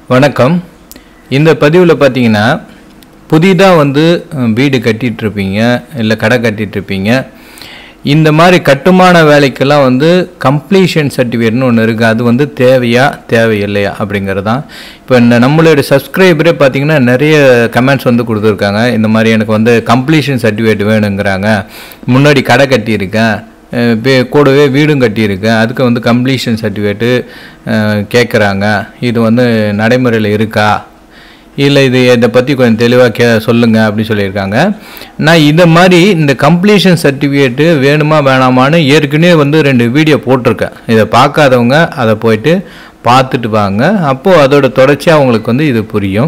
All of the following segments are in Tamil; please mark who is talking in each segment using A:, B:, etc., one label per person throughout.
A: வணக்கம் இந்த பதிவில் பார்த்தீங்கன்னா புதிதாக வந்து அஹ், வீடு கட்டிட்டு இருப்பீங்க இல்லை கடை கட்டிட்டு இருப்பீங்க இந்த மாதிரி கட்டுமான வேலைக்கெல்லாம் வந்து கம்ப்ளீஷன் சர்டிஃபிகேட்னு ஒன்று இருக்குது அது வந்து தேவையா தேவையில்லையா அப்படிங்கிறது தான் இப்போ இந்த நம்மளுடைய சப்ஸ்கிரைபரே பார்த்தீங்கன்னா நிறைய கமெண்ட்ஸ் வந்து கொடுத்துருக்காங்க இந்த மாதிரி எனக்கு வந்து கம்ப்ளீஷன் சர்டிஃபிகேட் வேணுங்கிறாங்க முன்னாடி கடை கட்டியிருக்கேன் அஹ் வே- கூடவே வீடும் கட்டியிருக்கேன் அதுக்கு வந்து கம்ப்ளீஷன் சர்டிஃபிகேட்டு கேட்குறாங்க இது வந்து நடைமுறையில் இருக்கா இல்லை இது இதை பற்றி கொஞ்சம் தெளிவாக கே சொல்லுங்கள் அப்படின்னு சொல்லியிருக்காங்க நான் இதை மாதிரி இந்த கம்ப்ளீஷன் சர்டிஃபிகேட்டு வேணுமா வேணாமான்னு ஏற்கனவே வந்து ரெண்டு வீடியோ போட்டிருக்கேன் இதை பார்க்காதவங்க அதை போயிட்டு பார்த்துட்டு வாங்க அப்போது அதோட தொடர்ச்சியாக அவங்களுக்கு வந்து இது புரியும்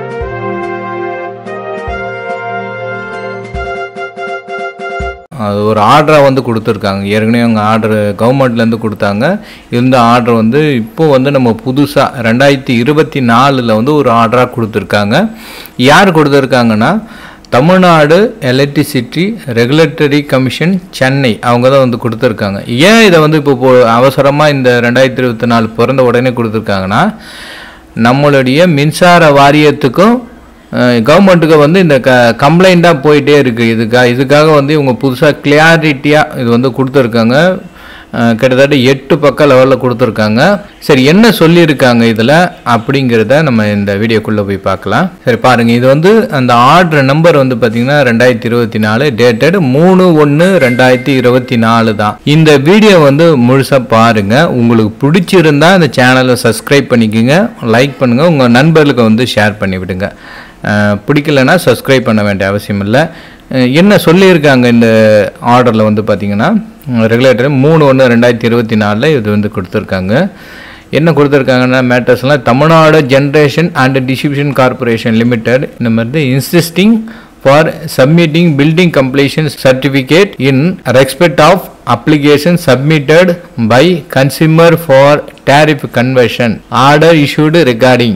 A: அது ஒரு ஆர்டராக வந்து கொடுத்துருக்காங்க ஏற்கனவே அவங்க ஆர்டர் கவர்மெண்ட்லேருந்து கொடுத்தாங்க இந்த ஆர்டர் வந்து இப்போ வந்து நம்ம புதுசாக ரெண்டாயிரத்தி இருபத்தி நாலில் வந்து ஒரு ஆர்டராக கொடுத்துருக்காங்க யார் கொடுத்துருக்காங்கன்னா Tamil Nadu electricity regulatory commission Chennai அவங்க தான் வந்து கொடுத்துருக்காங்க ஏன் இதை வந்து இப்போ போ அவசரமாக இந்த ரெண்டாயிரத்தி இருபத்தி நாலு பிறந்த உடனே கொடுத்துருக்காங்கன்னா நம்மளுடைய மின்சார வாரியத்துக்கும் கவர்மெண்ட்டுக்கு வந்து இந்த க கம்ப்ளைண்ட்டாக போயிட்டே இருக்குது இதுக்காக இதுக்காக வந்து இவங்க புதுசாக கிளியாரிட்டியாக இது வந்து கொடுத்துருக்காங்க அஹ், கிட்டத்தட்ட எட்டு பக்க லெவலில் கொடுத்துருக்காங்க சரி என்ன சொல்லியிருக்காங்க இதில் அப்படிங்கிறத நம்ம இந்த வீடியோக்குள்ளே போய் பார்க்கலாம் சரி பாருங்கள் இது வந்து அந்த ஆர்டர் நம்பர் வந்து பார்த்திங்கன்னா ரெண்டாயிரத்தி இருபத்தி நாலு டேட்டட் மூணு ஒன்று ரெண்டாயிரத்தி இருபத்தி நாலு தான் இந்த வீடியோ வந்து முழுசாக பாருங்கள் உங்களுக்கு பிடிச்சிருந்தா இந்த சேனலை சப்ஸ்கிரைப் பண்ணிக்கோங்க லைக் பண்ணுங்கள் உங்கள் நண்பர்களுக்கு வந்து ஷேர் பண்ணி விடுங்க அஹ், பிடிக்கலனா சப்ஸ்கிரைப் பண்ண வேண்டிய அவசியம் இல்லை அஹ், என்ன சொல்லியிருக்காங்க இந்த ஆர்டரில் வந்து பார்த்தீங்கன்னா ரெகுலேட்டர் மூணு ஒன்று ரெண்டாயிரத்தி இருபத்தி நாலில் இது வந்து கொடுத்துருக்காங்க என்ன கொடுத்துருக்காங்கன்னா மேட்டர்ஸ்லாம் Tamil Nadu generation and distribution corporation limited இந்த மாதிரி insisting for submitting building completion certificate in respect of application submitted by consumer for tariff conversion order issued regarding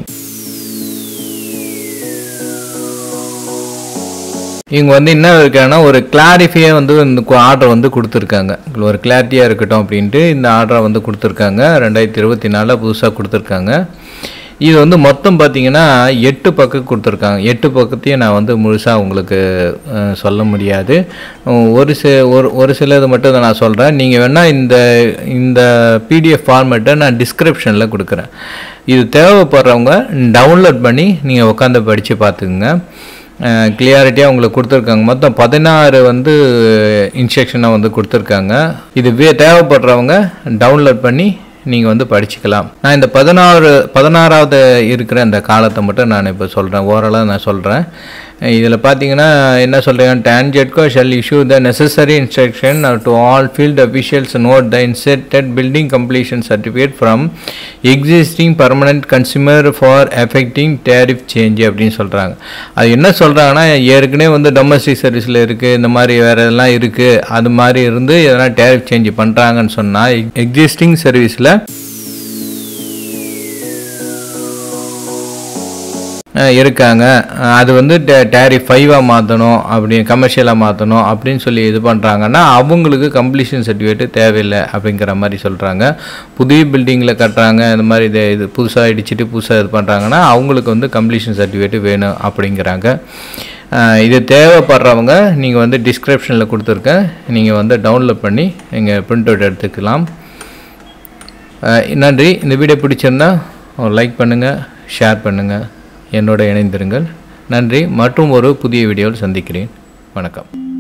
A: இவங்க வந்து என்ன இருக்காங்கன்னா ஒரு கிளாரிஃபையை வந்து இந்த ஆர்டர் வந்து கொடுத்துருக்காங்க ஒரு கிளாரிட்டியாக இருக்கட்டும் அப்படின்ட்டு இந்த ஆர்டரை வந்து கொடுத்துருக்காங்க ரெண்டாயிரத்தி இருபத்தி நாலில் புதுசாக கொடுத்துருக்காங்க இது வந்து மொத்தம் பார்த்தீங்கன்னா எட்டு பக்கம் கொடுத்துருக்காங்க எட்டு பக்கத்தையும் நான் வந்து முழுசாக உங்களுக்கு அஹ், சொல்ல முடியாது உம், ஒரு சி ஒரு ஒரு சிலது மட்டும் தான் நான் சொல்கிறேன் நீங்கள் வேணால் இந்த இந்த பிடிஎஃப் ஃபார்மேட்டை நான் டிஸ்கிரிப்ஷனில் கொடுக்குறேன் இது தேவைப்படுறவங்க டவுன்லோட் பண்ணி நீங்கள் உட்காந்து படித்து பார்த்துக்குங்க கிளியாரிட்டியாக உங்களுக்கு கொடுத்துருக்காங்க மொத்தம் பதினாறு வந்து இன்ஸ்ட்ரக்ஷனாக வந்து கொடுத்துருக்காங்க இது வே தேவைப்படுறவங்க டவுன்லோட் பண்ணி நீங்கள் வந்து படிச்சுக்கலாம் நான் இந்த பதினாறு பதினாறாவது இருக்கிற அந்த காலத்தை மட்டும் நான் இப்போ சொல்கிறேன் ஓரளவு நான் சொல்கிறேன் இதில் பார்த்தீங்கன்னா என்ன சொல்கிறேன் TANGEDCO shall issue the necessary instruction to all field officials note the inserted building completion certificate from existing permanent consumer for effecting tariff change அப்படின்னு சொல்கிறாங்க அது என்ன சொல்கிறாங்கன்னா ஏற்கனவே வந்து டொமஸ்டிக் சர்வீஸில் இருக்குது இந்த மாதிரி வேறு எல்லாம் இருக்குது அது மாதிரி இருந்து எதனா டேரிஃப் சேஞ்ச் பண்ணுறாங்கன்னு சொன்னால் எக்ஸிஸ்டிங் சர்வீஸில் அஹ் இருக்காங்க அஹ் அது வந்து டேரிஃப் ஃபைவாக மாற்றணும் அப்படி கமர்ஷியலாக மாற்றணும் அப்படின்னு சொல்லி இது பண்ணுறாங்கன்னா அவங்களுக்கு கம்ப்ளீஷன் சர்டிஃபிகேட்டு தேவையில்லை அப்படிங்கிற மாதிரி சொல்கிறாங்க புதிய பில்டிங்கில் கட்டுறாங்க இந்த மாதிரி இது இது புதுசாக இடிச்சிட்டு புதுசாக இது பண்ணுறாங்கன்னா அவங்களுக்கு வந்து கம்ப்ளீஷன் சர்டிஃபிகேட்டு வேணும் அப்படிங்கிறாங்க அஹ் இது தேவைப்படுறவங்க நீங்கள் வந்து டிஸ்கிரிப்ஷனில் கொடுத்துருக்கேன் நீங்கள் வந்து டவுன்லோட் பண்ணி நீங்கள் பிரிண்ட் அவுட் எடுத்துக்கலாம் அஹ் நன்றி இந்த வீடியோ பிடிச்சிருந்தா லைக் பண்ணுங்கள் ஷேர் பண்ணுங்கள் என்னோட இணைந்திருங்கள் நன்றி மற்றும் ஒரு புதிய வீடியோவில் சந்திக்கிறேன் வணக்கம்